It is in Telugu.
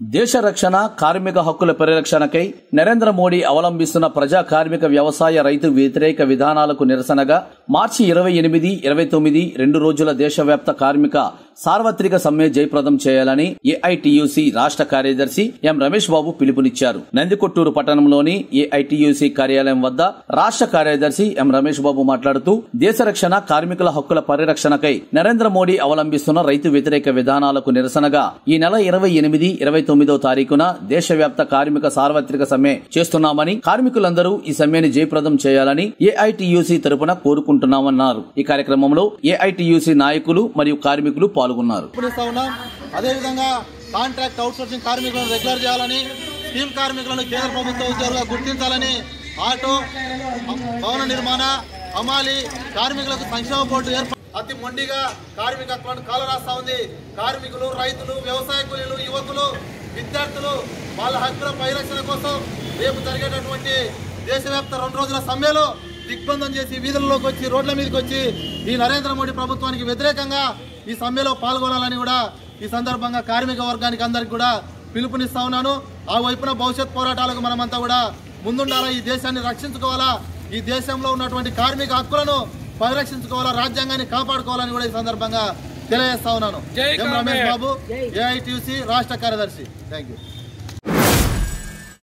దేశ రక్షణ కార్మిక హక్కుల పరిరక్షణకై నరేంద్ర మోడీ అవలంబిస్తున్న ప్రజా కార్మిక వ్యవసాయ రైతు వ్యతిరేక విధానాలకు నిరసనగా మార్చి ఇరవై ఎనిమిది ఇరవై తొమ్మిది రెండు రోజుల దేశవ్యాప్త కార్మిక సార్వత్రిక సమ్మె జయప్రదం చేయాలని ఏఐటియుసి రాష్ట్ర కార్యదర్శి ఎం రమేష్ బాబు పిలుపునిచ్చారు నందికొట్టూరు పట్టణంలోని ఏఐటియుసి కార్యాలయం వద్ద రాష్ట్ర కార్యదర్శి ఎం రమేష్ బాబు మాట్లాడుతూ దేశ రక్షణ కార్మికుల హక్కుల పరిరక్షణకై నరేంద్ర మోడీ అవలంబిస్తున్న రైతు వ్యతిరేక విధానాలకు నిరసనగా ఈ నెల ఇరవై ఎనిమిది ఇరవై తొమ్మిదో తారీఖున దేశవ్యాప్త కార్మిక సార్వత్రిక సమ్మె చేస్తున్నామని కార్మికులందరూ ఈ సమ్మెని జయప్రదం చేయాలని ఏఐటియుసి తరపున కోరుకుంటున్నామన్నారు ఈ కార్యక్రమంలో ఏఐటియుసి నాయకులు మరియు కార్మికులు పాల్గొన్నారు పిలుస్తా ఉన్నాం అదేవిధంగా కాంట్రాక్ట్ అవుట్సోర్సింగ్ కార్మికులను రెగ్యులర్ చేయాలని స్కీమ్ కార్మికులను కేంద్ర ప్రభుత్వ ఉద్యోగులుగా గుర్తించాలని ఆటో భవన నిర్మాణ హమాలి కార్మికులకు సంక్షేమ బోర్డు ఏర్ప అతి మొండిగా కార్మిక హక్కులను కాలరాస్తా ఉంది కార్మికులు రైతులు వ్యవసాయ కూలీలు యువకులు విద్యార్థులు వాళ్ళ హక్కుల పరిరక్షణ కోసం రేపు జరిగేటటువంటి దేశవ్యాప్త రెండు రోజుల సమ్మెలో దిగ్బంధం చేసి వీధుల్లోకి వచ్చి రోడ్ల మీదకి వచ్చి ఈ నరేంద్ర మోడీ ప్రభుత్వానికి వ్యతిరేకంగా ఈ సమ్మెలో పాల్గొనాలని కూడా ఈ సందర్భంగా కార్మిక వర్గానికి అందరికి కూడా పిలుపునిస్తా ఉన్నాను ఆ వైపున భవిష్యత్ పోరాటాలకు మనమంతా కూడా ముందుండాలా ఈ దేశాన్ని రక్షించుకోవాలా ఈ దేశంలో ఉన్నటువంటి కార్మిక హక్కులను పరిరక్షించుకోవాలా రాజ్యాంగాన్ని కాపాడుకోవాలని కూడా ఈ సందర్భంగా తెలియజేస్తా ఉన్నాను ఎం రమేష్ బాబు ఏఐటిసి రాష్ట్ర కార్యదర్శి థ్యాంక్ యూ